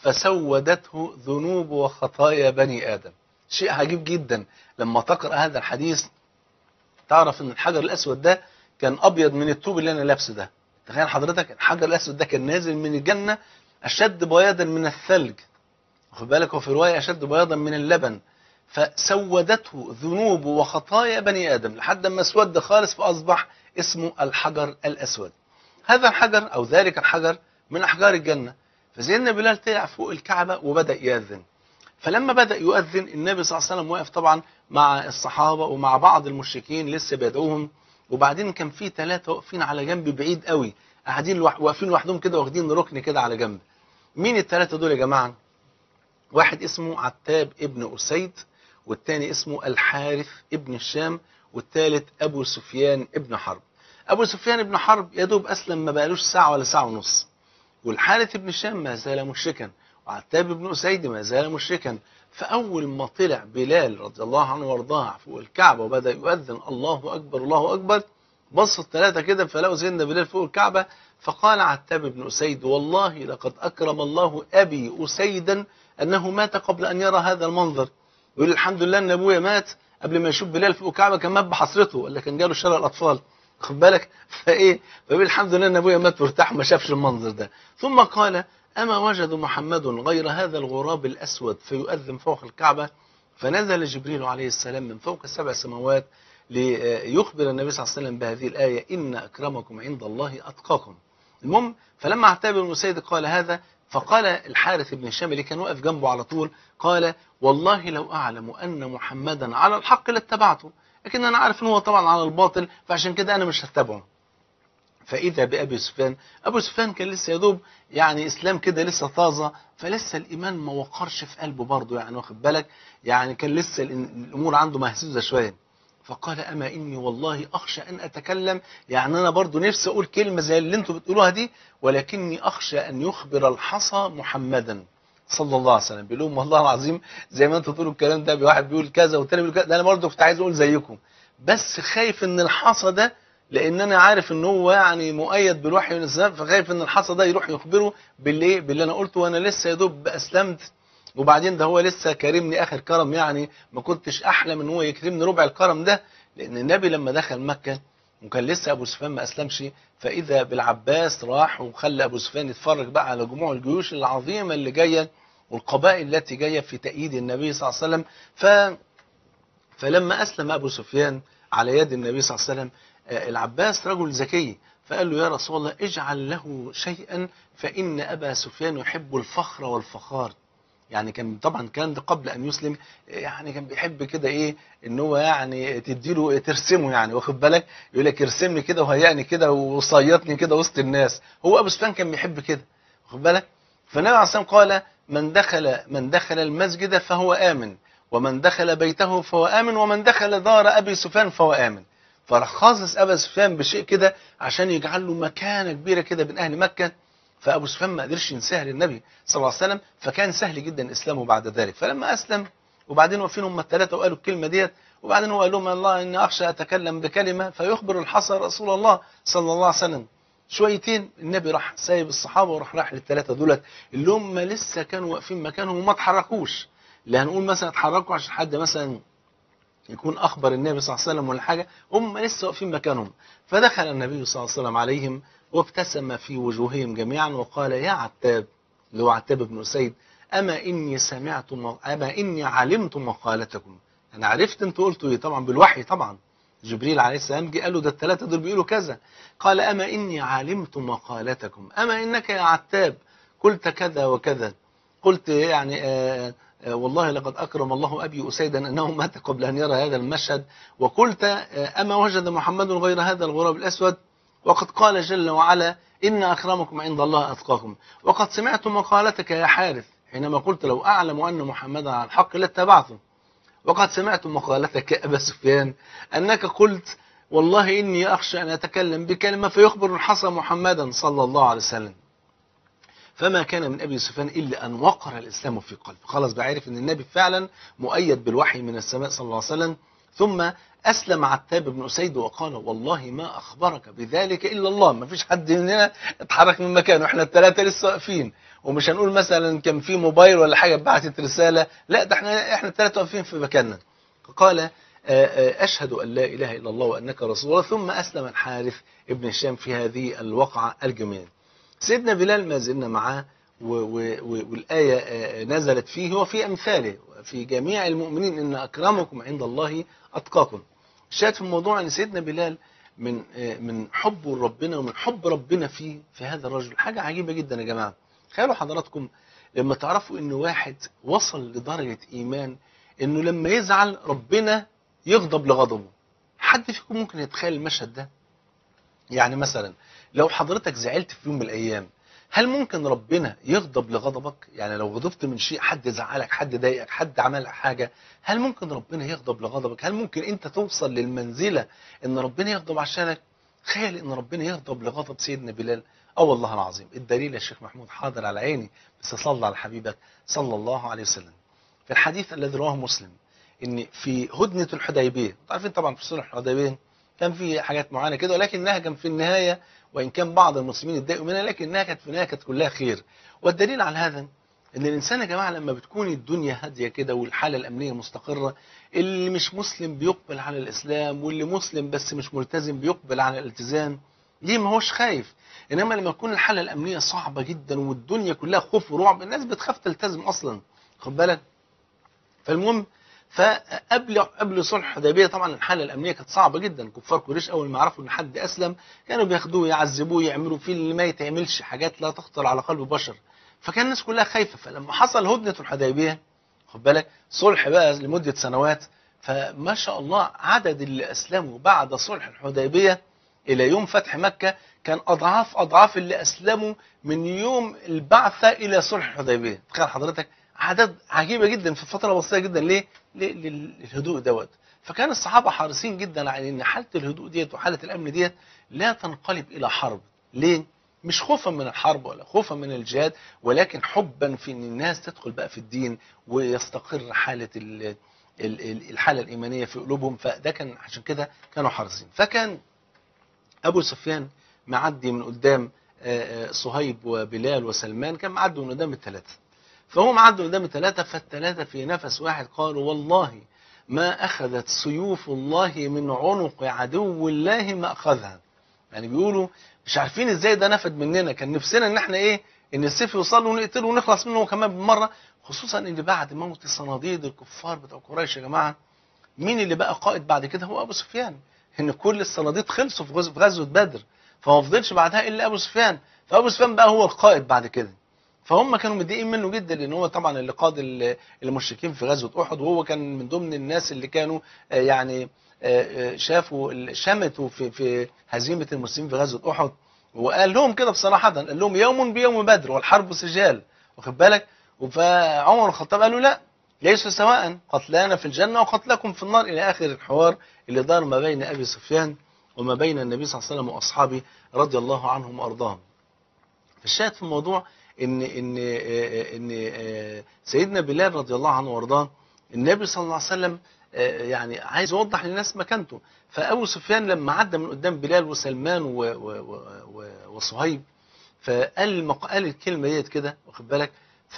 فسودته ذنوب وخطايا بني آدم شيء عجيب جدا لما تقرأ هذا الحديث تعرف أن الحجر الأسود ده كان أبيض من الطوب اللي أنا لابسه ده تخيل حضرتك الحجر الأسود ده كان نازل من الجنة أشد بياضا من الثلج واخد بالك وفي رواية أشد بياضا من اللبن فسودته ذنوب وخطايا بني آدم لحد ما اسود خالص فأصبح اسمه الحجر الأسود هذا الحجر أو ذلك الحجر من أحجار الجنة فسيدنا بلال طلع فوق الكعبة وبدأ يأذن فلما بدأ يؤذن النبي صلى الله عليه وسلم واقف طبعا مع الصحابة ومع بعض المشركين لسه بيدعوهم وبعدين كان في ثلاثة واقفين على جنب بعيد قوي قاعدين لوح- واقفين لوحدهم كده واخدين ركن كده على جنب مين الثلاثة دول يا جماعة واحد اسمه عتاب ابن أسيد والتاني اسمه الحارث ابن الشام والثالث أبو سفيان ابن حرب أبو سفيان ابن حرب يا دوب أسلم ما بقالوش ساعة ولا ساعة ونص والحارث بن الشام ما زال مشركا وعتاب بن أسيد ما زال مشركا فأول ما طلع بلال رضي الله عنه وارضاه فوق الكعبة وبدأ يؤذن الله أكبر الله أكبر بصوا الثلاثة كده فلقوا سيدنا بلال فوق الكعبة فقال عتاب بن أسيد والله لقد أكرم الله أبي أسيدا أنه مات قبل أن يرى هذا المنظر يقول الحمد لله أن أبويا مات قبل ما يشوف بلال فوق الكعبة كان مات بحسرته ولا كان جاله شلل الأطفال خد بالك فإيه فبيقول الحمد لله أن أبويا مات وارتاح ما شافش المنظر ده ثم قال أما وجد محمد غير هذا الغراب الأسود فيؤذن فوق الكعبة فنزل جبريل عليه السلام من فوق السبع سماوات ليخبر النبي صلى الله عليه وسلم بهذه الآية إن أكرمكم عند الله أتقاكم المهم فلما اعتاب ابن سيد قال هذا فقال الحارث بن هشام اللي كان واقف جنبه على طول قال والله لو أعلم أن محمدا على الحق لاتبعته لكن أنا عارف أنه هو طبعا على الباطل فعشان كده أنا مش هتبعه فإذا بأبي سفيان أبو سفيان كان لسه يدوب يعني إسلام كده لسه طازة فلسه الإيمان ما وقرش في قلبه برضه يعني واخد بالك يعني كان لسه الأمور عنده مهزوزة شوية فقال أما إني والله أخشى أن أتكلم يعني أنا برضو نفسي أقول كلمة زي اللي أنتم بتقولوها دي ولكني أخشى أن يخبر الحصى محمدا صلى الله عليه وسلم بيقول لهم والله العظيم زي ما أنتم تقولوا الكلام ده واحد بيقول كذا والتاني بيقول كذا ده أنا برضو كنت عايز أقول زيكم بس خايف إن الحصى ده لأن أنا عارف إن هو يعني مؤيد بالوحي من السماء فخايف إن الحصى ده يروح يخبره باللي باللي أنا قلته وأنا لسه يا دوب أسلمت وبعدين ده هو لسه كرمني اخر كرم يعني ما كنتش احلم ان هو يكرمني ربع الكرم ده لان النبي لما دخل مكه وكان لسه ابو سفيان ما اسلمش فاذا بالعباس راح وخلى ابو سفيان يتفرج بقى على جموع الجيوش العظيمه اللي جايه والقبائل التي جايه في تأييد النبي صلى الله عليه وسلم ف فلما اسلم ابو سفيان على يد النبي صلى الله عليه وسلم آه، العباس رجل ذكي فقال له يا رسول الله اجعل له شيئا فان ابا سفيان يحب الفخر والفخار يعني كان طبعا الكلام ده قبل ان يسلم يعني كان بيحب كده ايه ان هو يعني تديله ترسمه يعني واخد بالك يقول لك ارسمني كده وهيئني كده وصيطني كده وسط الناس هو ابو سفيان كان بيحب كده واخد بالك فالنبي عليه الصلاه والسلام قال من دخل من دخل المسجد فهو امن ومن دخل بيته فهو امن ومن دخل دار ابي سفيان فهو امن فراح خاصص ابا سفيان بشيء كده عشان يجعل له مكانه كبيره كده بين اهل مكه فابو سفيان ما قدرش ينساها للنبي صلى الله عليه وسلم فكان سهل جدا اسلامه بعد ذلك فلما اسلم وبعدين واقفين هم الثلاثه وقالوا الكلمه ديت وبعدين هو قال لهم الله اني اخشى اتكلم بكلمه فيخبر الحصى رسول الله صلى الله عليه وسلم شويتين النبي راح سايب الصحابه وراح راح للثلاثه دولت اللي هم لسه كانوا واقفين مكانهم وما اتحركوش لا هنقول مثلا اتحركوا عشان حد مثلا يكون اخبر النبي صلى الله عليه وسلم ولا حاجه هم لسه واقفين مكانهم فدخل النبي صلى الله عليه وسلم عليهم وابتسم في وجوههم جميعا وقال يا عتاب اللي هو عتاب بن أسيد أما إني سمعت م... أما إني علمت مقالتكم أنا عرفت أنتوا قلتوا إيه طبعا بالوحي طبعا جبريل عليه السلام جه قال له ده الثلاثة دول بيقولوا كذا قال أما إني علمت مقالتكم أما إنك يا عتاب قلت كذا وكذا قلت يعني آه آه والله لقد أكرم الله أبي أسيدا أنه مات قبل أن يرى هذا المشهد وقلت آه أما وجد محمد غير هذا الغراب الأسود وقد قال جل وعلا إن أكرمكم عند الله أتقاكم وقد سمعت مقالتك يا حارث حينما قلت لو أعلم أن محمدا على الحق لاتبعته وقد سمعت مقالتك يا أبا سفيان أنك قلت والله إني أخشى أن أتكلم بكلمة فيخبر الحصى محمدا صلى الله عليه وسلم فما كان من أبي سفيان إلا أن وقر الإسلام في قلبه خلاص بعرف أن النبي فعلا مؤيد بالوحي من السماء صلى الله عليه وسلم ثم أسلم عتاب بن أسيد وقال والله ما أخبرك بذلك إلا الله ما فيش حد مننا اتحرك من مكانه احنا الثلاثة لسه واقفين ومش هنقول مثلا كان في موبايل ولا حاجة بعتت رسالة لا ده احنا احنا الثلاثة واقفين في مكاننا قال أشهد أن لا إله إلا الله وأنك رسول الله ثم أسلم الحارث ابن هشام في هذه الوقعة الجميلة سيدنا بلال ما زلنا معاه و- و- و- والآية آه، نزلت فيه هو في أمثاله في جميع المؤمنين إن أكرمكم عند الله أتقاكم الشاهد في الموضوع أن سيدنا بلال من آه، من حبه لربنا ومن حب ربنا فيه في هذا الرجل حاجة عجيبة جدا يا جماعة تخيلوا حضراتكم لما تعرفوا إن واحد وصل لدرجة إيمان إنه لما يزعل ربنا يغضب لغضبه حد فيكم ممكن يتخيل المشهد ده يعني مثلا لو حضرتك زعلت في يوم من الأيام هل ممكن ربنا يغضب لغضبك يعني لو غضبت من شيء حد زعلك حد ضايقك حد عمل لك حاجة هل ممكن ربنا يغضب لغضبك هل ممكن انت توصل للمنزلة ان ربنا يغضب عشانك تخيل ان ربنا يغضب لغضب سيدنا بلال اه والله العظيم الدليل يا شيخ محمود حاضر على عيني بس صلى على حبيبك صلى الله عليه وسلم في الحديث الذي رواه مسلم ان في هدنة الحديبية انتوا عارفين طبعا في صلح الحديبية كان في حاجات معينة كده ولكنها كان في النهاية وإن كان بعض المسلمين اتضايقوا منها لكنها كانت في النهاية كانت كلها خير والدليل على هذا ان الانسان يا جماعه لما بتكون الدنيا هاديه كده والحاله الامنيه مستقره اللي مش مسلم بيقبل على الاسلام واللي مسلم بس مش ملتزم بيقبل على الالتزام ليه ما هوش خايف انما لما تكون الحاله الامنيه صعبه جدا والدنيا كلها خوف ورعب الناس بتخاف تلتزم اصلا خد بالك فالمهم فقبل قبل صلح الحديبيه طبعا الحاله الامنيه كانت صعبه جدا كفار قريش اول ما عرفوا ان حد اسلم كانوا بياخدوه يعذبوه يعملوا فيه اللي ما يتعملش حاجات لا تخطر على قلب بشر فكان الناس كلها خايفه فلما حصل هدنه الحديبيه خد بالك صلح بقى لمده سنوات فما شاء الله عدد اللي اسلموا بعد صلح الحديبيه الى يوم فتح مكه كان اضعاف اضعاف اللي اسلموا من يوم البعثه الى صلح الحديبيه تخيل حضرتك عدد عجيبه جدا في فتره بسيطه جدا ليه؟ ليه؟ للهدوء دوت فكان الصحابه حريصين جدا على ان حاله الهدوء ديت وحاله الامن ديت لا تنقلب الى حرب ليه؟ مش خوفا من الحرب ولا خوفا من الجهاد ولكن حبا في ان الناس تدخل بقى في الدين ويستقر حاله ال- ال- ال- الحاله الايمانيه في قلوبهم فده كان عشان كده كانوا حريصين فكان ابو سفيان معدي من قدام آه، آه، صهيب وبلال وسلمان كان معدي من قدام الثلاثه فهو معدي من قدام الثلاثه فالثلاثه في نفس واحد قالوا والله ما اخذت سيوف الله من عنق عدو الله ما اخذها يعني بيقولوا مش عارفين ازاي ده نفد مننا كان نفسنا ان احنا ايه ان السيف يوصل ونقتله ونخلص منه كمان بالمره خصوصا ان بعد موت الصناديد الكفار بتوع قريش يا جماعه مين اللي بقى قائد بعد كده هو ابو سفيان ان كل الصناديد خلصوا في غزوه في غزوة بدر فما فضلش بعدها الا ابو سفيان فابو سفيان بقى هو القائد بعد كده فهم كانوا متضايقين منه جدا لان هو طبعا اللي قاد ال- المشركين في غزوه احد وهو كان من ضمن الناس اللي كانوا آه، يعني آه، آه، شافوا ال- شمتوا في في هزيمه المسلمين في غزوه احد وقال لهم كده بصراحه قال لهم يوم بيوم بدر والحرب سجال واخد بالك فعمر الخطاب قال له لا ليسوا سواء قتلانا في الجنه وقتلكم في النار الى اخر الحوار اللي دار ما بين ابي سفيان وما بين النبي صلى الله عليه وسلم واصحابه رضي الله عنهم وارضاهم. فالشاهد في الموضوع ان ان آه، ان آه، سيدنا بلال رضي الله عنه وارضاه النبي صلى الله عليه وسلم آه، يعني عايز يوضح للناس مكانته فابو سفيان لما عدى من قدام بلال وسلمان و- و- و- و- وصهيب فقال المق- قال الكلمه ديت كده واخد بالك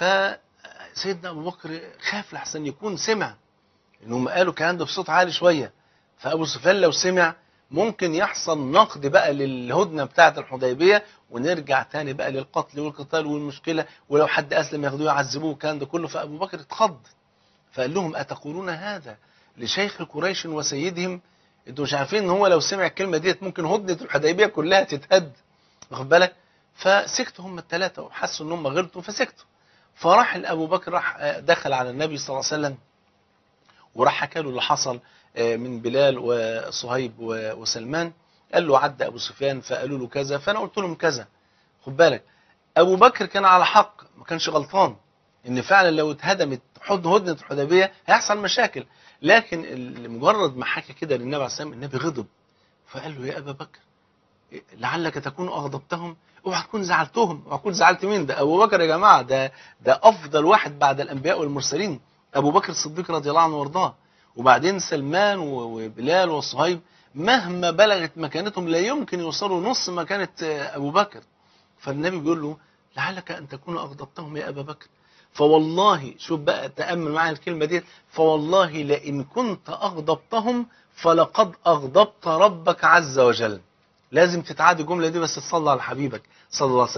فسيدنا ابو بكر خاف لحسن يكون سمع انهم قالوا الكلام ده بصوت عالي شويه فابو سفيان لو سمع ممكن يحصل نقد بقى للهدنه بتاعه الحديبيه ونرجع تاني بقى للقتل والقتال والمشكله ولو حد اسلم ياخدوه يعذبوه والكلام ده كله فابو بكر اتخض فقال لهم اتقولون هذا لشيخ قريش وسيدهم انتوا مش عارفين ان هو لو سمع الكلمه ديت ممكن هدنه الحديبيه كلها تتهد واخد بالك فسكتوا هم الثلاثه وحسوا ان هم غلطوا فسكتوا فراح ابو بكر راح آه، دخل على النبي صلى الله عليه وسلم وراح حكى له اللي حصل آه، من بلال وصهيب و- وسلمان قال له عدى ابو سفيان فقالوا له كذا فانا قلت لهم كذا خد بالك ابو بكر كان على حق ما كانش غلطان ان فعلا لو اتهدمت حد هدنه الحديبيه هيحصل مشاكل لكن ال- مجرد ما حكى كده للنبي عليه الصلاه والسلام النبي غضب فقال له يا ابا بكر لعلك تكون اغضبتهم اوعى تكون زعلتهم اوعى تكون زعلت مين ده ابو بكر يا جماعه ده ده افضل واحد بعد الانبياء والمرسلين ابو بكر الصديق رضي الله عنه وارضاه وبعدين سلمان و- وبلال وصهيب مهما بلغت مكانتهم لا يمكن يوصلوا نص مكانه آه، ابو بكر فالنبي بيقول له لعلك ان تكون اغضبتهم يا ابا بكر فوالله شوف بقى تامل معايا الكلمه دي فوالله لئن كنت اغضبتهم فلقد اغضبت ربك عز وجل لازم تتعادي الجمله دي بس تصلي على حبيبك صلى الله عليه وسلم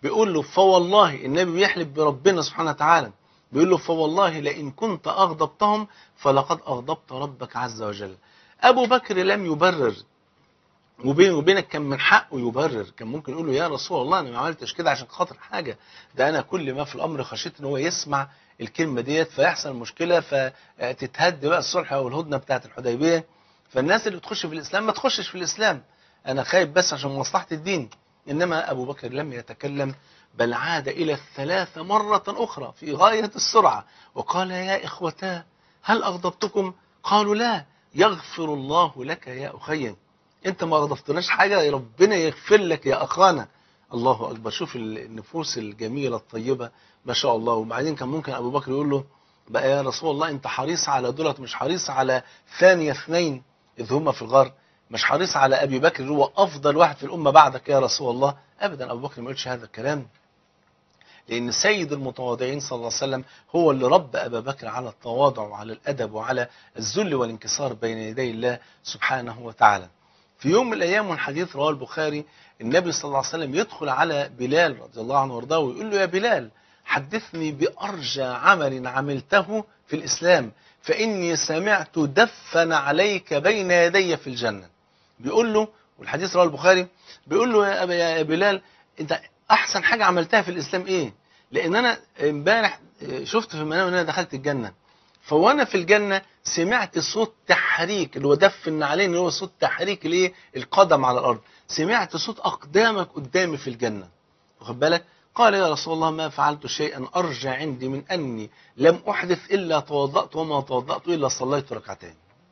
بيقول له فوالله النبي بيحلف بربنا سبحانه وتعالى بيقول له فوالله لئن كنت أغضبتهم فلقد أغضبت ربك عز وجل أبو بكر لم يبرر وبينه وبينك كان من حقه يبرر كان ممكن يقول له يا رسول الله انا ما عملتش كده عشان خاطر حاجه ده انا كل ما في الامر خشيت ان هو يسمع الكلمه ديت فيحصل مشكله فتتهد بقى الصلح او الهدنه بتاعه الحديبيه فالناس اللي بتخش في الاسلام ما تخشش في الاسلام انا خايف بس عشان مصلحه الدين انما ابو بكر لم يتكلم بل عاد الى الثلاث مره اخرى في غايه السرعه وقال يا اخوتاه هل اغضبتكم قالوا لا يغفر الله لك يا اخي انت ما غضبتناش حاجه يا ربنا يغفر لك يا اخانا الله اكبر شوف النفوس الجميله الطيبه ما شاء الله وبعدين كان ممكن ابو بكر يقول له بقى يا رسول الله انت حريص على دولت مش حريص على ثاني اثنين اذ هما في الغار مش حريص على ابي بكر اللي هو افضل واحد في الامه بعدك يا رسول الله ابدا ابو بكر ما يقولش هذا الكلام لأن سيد المتواضعين صلى الله عليه وسلم هو اللي ربى أبا بكر على التواضع وعلى الأدب وعلى الذل والانكسار بين يدي الله سبحانه وتعالى في يوم من الأيام والحديث رواه البخاري النبي صلى الله عليه وسلم يدخل على بلال رضي الله عنه وارضاه ويقول له يا بلال حدثني بأرجى عمل عملته في الإسلام فإني سمعت دفن عليك بين يدي في الجنة بيقول له والحديث رواه البخاري بيقول له يا, أبا يا بلال انت احسن حاجة عملتها في الاسلام ايه لان انا امبارح شفت في المنام ان انا دخلت الجنة فوانا في الجنة سمعت صوت تحريك اللي هو دفن عليه اللي هو صوت تحريك الايه القدم على الارض سمعت صوت اقدامك قدامي في الجنة واخد بالك قال يا رسول الله ما فعلت شيئا ارجى عندي من اني لم احدث الا توضأت وما توضأت الا صليت ركعتين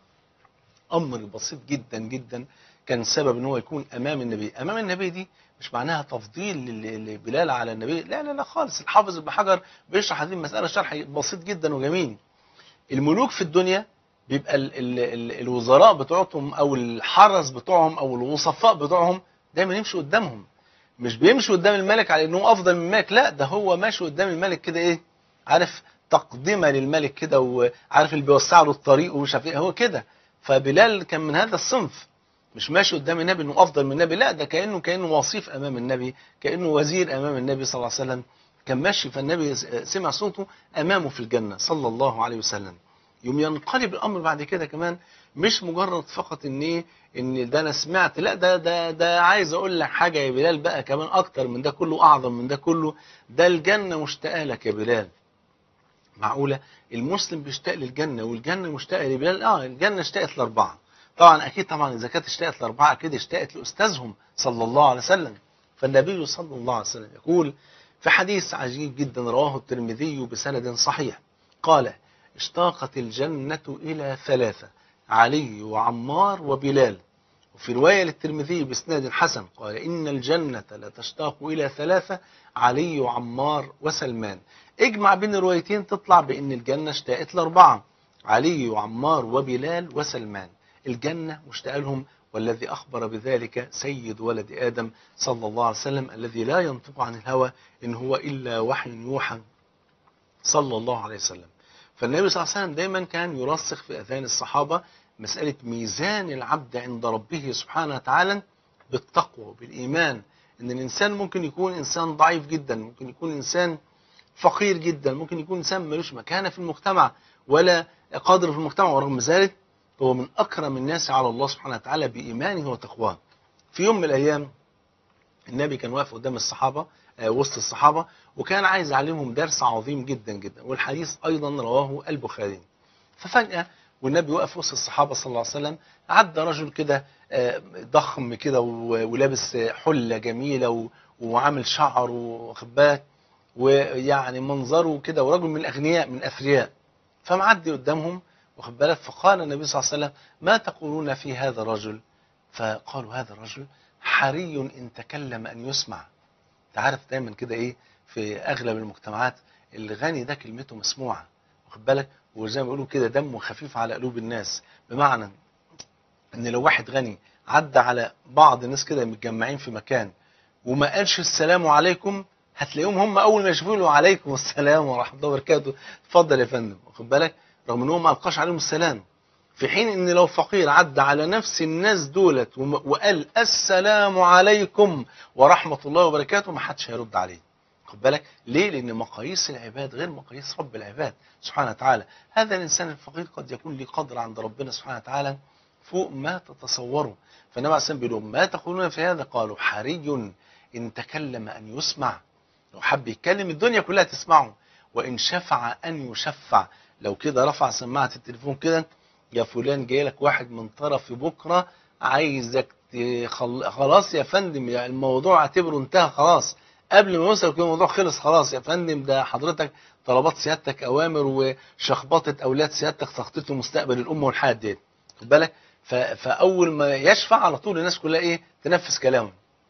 امر بسيط جدا جدا كان سبب ان هو يكون امام النبي امام النبي دي مش معناها تفضيل لبلال على النبي لا لا لا خالص الحافظ ابن حجر بيشرح هذه المساله شرح بسيط جدا وجميل الملوك في الدنيا بيبقى ال ال ال الوزراء بتوعهم او الحرس بتوعهم او الوصفاء بتوعهم دايما يمشوا قدامهم مش بيمشي قدام الملك على انه افضل من الملك لا ده هو ماشي قدام الملك كده ايه عارف تقدمه للملك كده وعارف اللي بيوسع له الطريق ومش عارف ايه هو كده فبلال كان من هذا الصنف مش ماشي قدام النبي انه افضل من النبي لا ده كانه كانه وصيف امام النبي كانه وزير امام النبي صلى الله عليه وسلم كان ماشي فالنبي سمع صوته امامه في الجنه صلى الله عليه وسلم يوم ينقلب الامر بعد كده كمان مش مجرد فقط ان ايه ان ده انا سمعت لا ده ده ده عايز اقول لك حاجه يا بلال بقى كمان اكتر من ده كله اعظم من ده كله ده الجنه مشتاقه لك يا بلال معقوله المسلم بيشتاق للجنه والجنه مشتاقه لبلال اه الجنه اشتاقت لاربعه طبعا اكيد طبعا اذا كانت اشتاقت لاربعه اكيد اشتاقت لاستاذهم صلى الله عليه وسلم فالنبي صلى الله عليه وسلم يقول في حديث عجيب جدا رواه الترمذي بسند صحيح قال اشتاقت الجنة إلى ثلاثة علي وعمار وبلال وفي رواية للترمذي باسناد حسن قال إن الجنة لتشتاق إلى ثلاثة علي وعمار وسلمان اجمع بين الروايتين تطلع بأن الجنة اشتاقت لأربعة علي وعمار وبلال وسلمان الجنة مشتاق لهم والذي أخبر بذلك سيد ولد آدم صلى الله عليه وسلم الذي لا ينطق عن الهوى إن هو إلا وحي يوحى صلى الله عليه وسلم فالنبي صلى الله عليه وسلم دايما كان يرسخ في أذهان الصحابة مسألة ميزان العبد عند ربه سبحانه وتعالى بالتقوى وبالإيمان إن الإنسان ممكن يكون إنسان ضعيف جدا ممكن يكون إنسان فقير جدا ممكن يكون إنسان ملوش مكانة في المجتمع ولا قادر في المجتمع ورغم ذلك هو من أكرم الناس على الله سبحانه وتعالى بإيمانه وتقواه في يوم من الأيام النبي كان واقف قدام الصحابة وسط الصحابة وكان عايز يعلمهم درس عظيم جدا جدا والحديث أيضا رواه البخاري ففجأة والنبي وقف وسط الصحابة صلى الله عليه وسلم عدى رجل كده ضخم كده ولابس حلة جميلة وعامل شعر واخد بالك ويعني منظره كده ورجل من الأغنياء من أثرياء فمعدي قدامهم واخد بالك فقال النبي صلى الله عليه وسلم ما تقولون في هذا الرجل فقالوا هذا الرجل حري إن تكلم أن يسمع تعرف دايما كده إيه في أغلب المجتمعات الغني ده كلمته مسموعة واخد بالك وزي ما بيقولوا كده دمه خفيف على قلوب الناس بمعنى ان لو واحد غني عدى على بعض الناس كده متجمعين في مكان وما قالش السلام عليكم هتلاقيهم هم اول ما يشوفوا له عليكم السلام ورحمه الله وبركاته اتفضل يا فندم واخد بالك رغم ان هو ما القاش عليهم السلام في حين ان لو فقير عدى على نفس الناس دولت وقال السلام عليكم ورحمه الله وبركاته ما حدش هيرد عليه خد بالك ليه لان مقاييس العباد غير مقاييس رب العباد سبحانه وتعالى هذا الانسان الفقير قد يكون له قدر عند ربنا سبحانه وتعالى فوق ما تتصوره فالنبي عليه الصلاه والسلام بيقول ما تقولون في هذا قالوا حري ان تكلم ان يسمع لو حب يتكلم الدنيا كلها تسمعه وان شفع ان يشفع لو كده رفع سماعه التليفون كده يا فلان جاي لك واحد من طرف بكره عايزك تخل... خلاص يا فندم يعني الموضوع اعتبره انتهى خلاص قبل ما يوصل يكون الموضوع خلص خلاص يا فندم ده حضرتك طلبات سيادتك اوامر وشخبطه اولاد سيادتك تخطيط مستقبل الامه والحياه ديت خد بالك ف... فاول ما يشفع على طول الناس كلها ايه تنفذ كلامه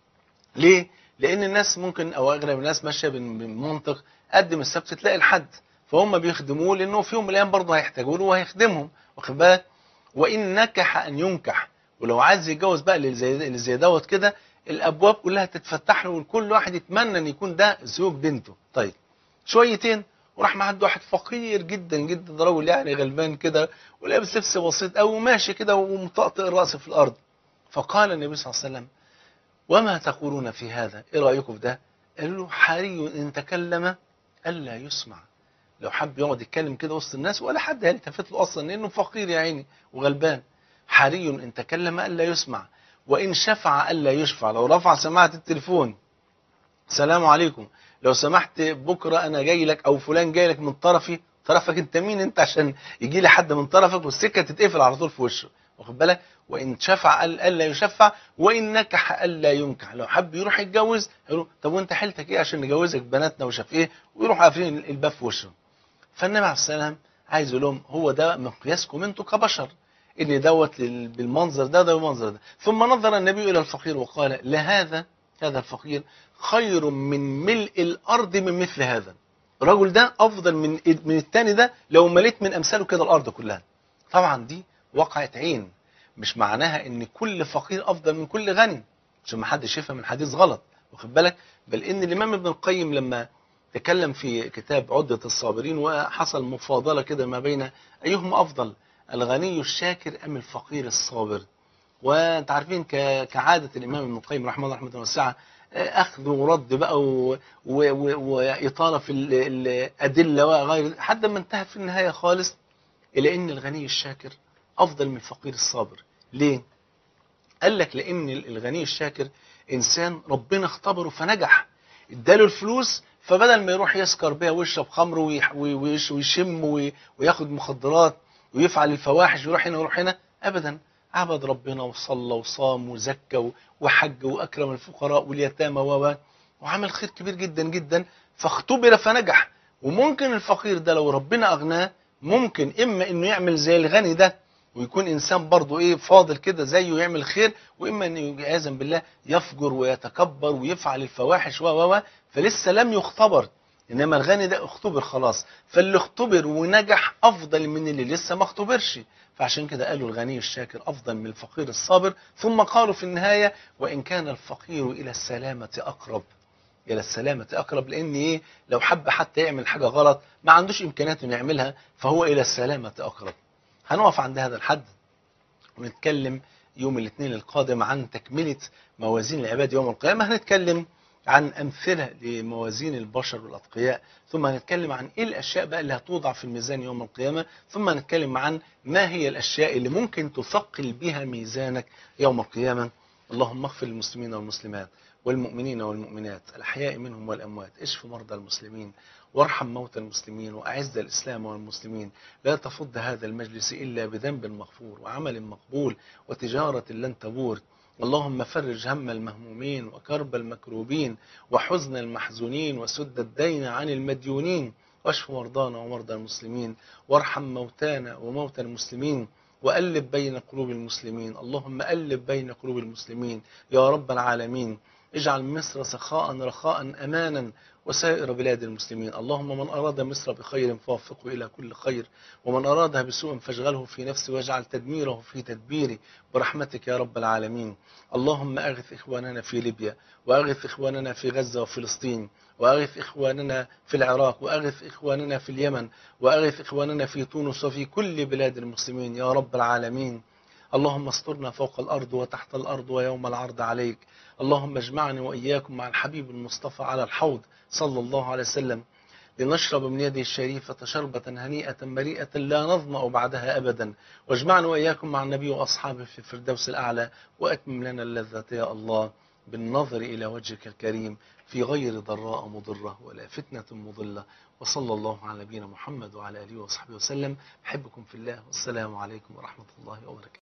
ليه لان الناس ممكن او اغلب الناس ماشيه بمنطق قدم السبت تلاقي الحد فهم بيخدموه لانه في يوم من الايام برضه هيحتاجوا له وهيخدمهم واخد بالك وان نكح ان ينكح ولو عايز يتجوز بقى اللي زي اللي زي دوت كده الابواب كلها تتفتح له وكل واحد يتمنى ان يكون ده زوج بنته طيب شويتين وراح معدي واحد فقير جدا جدا ده راجل يعني غلبان كده ولابس لبس بسيط قوي وماشي كده ومطقطق الراس في الارض فقال النبي صلى الله عليه وسلم وما تقولون في هذا ايه رايكم في ده قال له حري ان تكلم الا يسمع لو حب يقعد يتكلم كده وسط الناس ولا حد هيلتفت له اصلا لانه فقير يا عيني وغلبان حري ان تكلم الا يسمع وان شفع الا يشفع لو رفع سماعه التليفون سلام عليكم لو سمحت بكره انا جاي لك او فلان جاي لك من طرفي طرفك انت مين انت عشان يجي لي حد من طرفك والسكه تتقفل على طول في وشه واخد بالك وان شفع الا يشفع وان نكح الا ينكح لو حب يروح يتجوز يقول طب وانت حيلتك ايه عشان نجوزك بناتنا وشاف ايه ويروح قافلين الباب في وشه فالنبي عليه السلام عايز يقول لهم هو ده مقياسكم انتوا كبشر ان دوت بالمنظر ده ده بالمنظر ده ثم نظر النبي الى الفقير وقال لهذا هذا الفقير خير من ملء الارض من مثل هذا الرجل ده افضل من من الثاني ده لو مليت من امثاله كده الارض كلها طبعا دي وقعة عين مش معناها ان كل فقير افضل من كل غني عشان ما حدش يفهم الحديث غلط واخد بالك بل ان الامام ابن القيم لما تكلم في كتاب عدة الصابرين وحصل مفاضلة كده ما بين ايهم افضل الغني الشاكر ام الفقير الصابر وانت عارفين كعادة الامام ابن القيم رحمه الله رحمه واسعه اخذ ورد بقى واطاله في الادله وغير حتى ما انتهى في النهايه خالص الى ان الغني الشاكر افضل من الفقير الصابر ليه قال لك لان الغني الشاكر انسان ربنا اختبره فنجح اداله الفلوس فبدل ما يروح يسكر بيها ويشرب خمر ويشم وياخد مخدرات ويفعل الفواحش ويروح هنا ويروح هنا ابدا عبد ربنا وصلى وصام وزكى وحج واكرم الفقراء واليتامى و وعمل خير كبير جدا جدا فاختبر فنجح وممكن الفقير ده لو ربنا اغناه ممكن اما انه يعمل زي الغني ده ويكون انسان برضه ايه فاضل كده زيه يعمل خير واما انه عياذا بالله يفجر ويتكبر ويفعل الفواحش و و فلسه لم يختبر انما الغني ده اختبر خلاص فاللي اختبر ونجح افضل من اللي لسه ما اختبرش فعشان كده قالوا الغني الشاكر افضل من الفقير الصابر ثم قالوا في النهايه وان كان الفقير الى السلامه اقرب الى السلامه اقرب لان ايه لو حب حتى يعمل حاجه غلط ما عندوش امكانيات انه يعملها فهو الى السلامه اقرب هنقف عند هذا الحد ونتكلم يوم الاثنين القادم عن تكمله موازين العباد يوم القيامه هنتكلم عن أمثلة لموازين البشر والأتقياء ثم هنتكلم عن إيه الأشياء بقى اللي هتوضع في الميزان يوم القيامة ثم هنتكلم عن ما هي الأشياء اللي ممكن تثقل بها ميزانك يوم القيامة اللهم اغفر للمسلمين والمسلمات والمؤمنين والمؤمنات الأحياء منهم والأموات اشف مرضى المسلمين وارحم موتى المسلمين وأعز الإسلام والمسلمين لا تفض هذا المجلس إلا بذنب مغفور وعمل مقبول وتجارة لن تبور اللهم فرج هم المهمومين وكرب المكروبين وحزن المحزونين وسد الدين عن المديونين واشف مرضانا ومرضى المسلمين وارحم موتانا وموتى المسلمين وألف بين قلوب المسلمين اللهم ألف بين قلوب المسلمين يا رب العالمين اجعل مصر سخاء رخاء أمانا وسائر بلاد المسلمين اللهم من أراد مصر بخير فوفقه إلى كل خير ومن أرادها بسوء فاشغله في نفسه واجعل تدميره في تدبيره برحمتك يا رب العالمين اللهم أغث إخواننا في ليبيا وأغث إخواننا في غزة وفلسطين وأغث إخواننا في العراق وأغث إخواننا في اليمن وأغث إخواننا في تونس وفي كل بلاد المسلمين يا رب العالمين اللهم استرنا فوق الأرض وتحت الأرض ويوم العرض عليك اللهم اجمعني وإياكم مع الحبيب المصطفى على الحوض صلى الله عليه وسلم لنشرب من يده الشريفة شربة هنيئة مريئة لا نظمأ بعدها أبدا واجمعنا وإياكم مع النبي وأصحابه في الفردوس الأعلى وأتمم لنا اللذة يا الله بالنظر إلى وجهك الكريم في غير ضراء مضرة ولا فتنة مضلة وصلى الله على نبينا محمد وعلى آله وصحبه وسلم أحبكم في الله والسلام عليكم ورحمة الله وبركاته